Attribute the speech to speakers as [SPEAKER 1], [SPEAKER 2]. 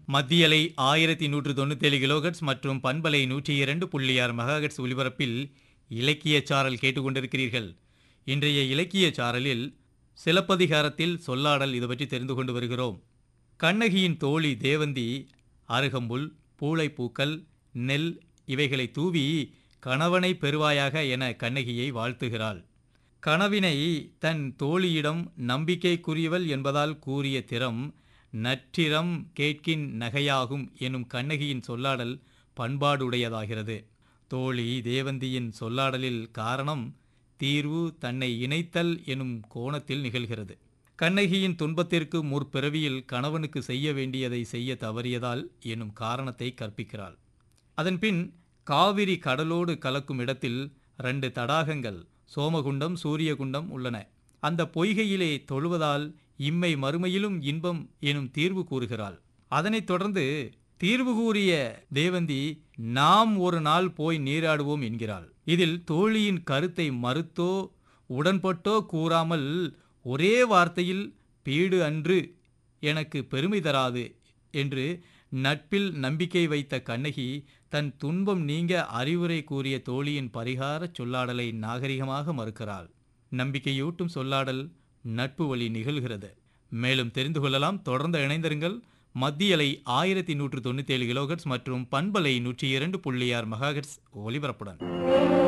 [SPEAKER 1] மத்தியலை ஆயிரத்தி நூற்று தொண்ணூத்தேழு கிலோகட்ஸ் மற்றும் பண்பலை நூற்றி இரண்டு புள்ளி ஆறு மெகாஹெட்ஸ் ஒலிபரப்பில் இலக்கிய சாரல் கேட்டுக்கொண்டிருக்கிறீர்கள் இன்றைய இலக்கிய சாரலில் சிலப்பதிகாரத்தில் சொல்லாடல் இது பற்றி தெரிந்து கொண்டு வருகிறோம் கண்ணகியின் தோழி தேவந்தி அருகம்புல் பூளைப்பூக்கள் நெல் இவைகளை தூவி கணவனை பெறுவாயாக என கண்ணகியை வாழ்த்துகிறாள் கனவினை தன் தோழியிடம் நம்பிக்கைக்குரியவள் என்பதால் கூறிய திறம் நற்றிரம் கேட்கின் நகையாகும் எனும் கண்ணகியின் சொல்லாடல் பண்பாடுடையதாகிறது தோழி தேவந்தியின் சொல்லாடலில் காரணம் தீர்வு தன்னை இணைத்தல் எனும் கோணத்தில் நிகழ்கிறது கண்ணகியின் துன்பத்திற்கு முற்பிறவியில் கணவனுக்கு செய்ய வேண்டியதை செய்ய தவறியதால் எனும் காரணத்தை கற்பிக்கிறாள் அதன்பின் காவிரி கடலோடு கலக்கும் இடத்தில் ரெண்டு தடாகங்கள் சோமகுண்டம் சூரியகுண்டம் உள்ளன அந்த பொய்கையிலே தொழுவதால் இம்மை மறுமையிலும் இன்பம் எனும் தீர்வு கூறுகிறாள் அதனைத் தொடர்ந்து தீர்வு கூறிய தேவந்தி நாம் ஒரு நாள் போய் நீராடுவோம் என்கிறாள் இதில் தோழியின் கருத்தை மறுத்தோ உடன்பட்டோ கூறாமல் ஒரே வார்த்தையில் பீடு அன்று எனக்கு பெருமை தராது என்று நட்பில் நம்பிக்கை வைத்த கண்ணகி தன் துன்பம் நீங்க அறிவுரை கூறிய தோழியின் பரிகாரச் சொல்லாடலை நாகரிகமாக மறுக்கிறாள் நம்பிக்கையூட்டும் சொல்லாடல் நட்பு வழி நிகழ்கிறது மேலும் தெரிந்து கொள்ளலாம் தொடர்ந்து இணைந்திருங்கள் மத்தியலை ஆயிரத்தி நூற்று தொண்ணூற்றி ஏழு கிலோகட்ஸ் மற்றும் பண்பலை நூற்றி இரண்டு புள்ளி ஆறு மெகாஹெட்ஸ் ஒலிபரப்புடன்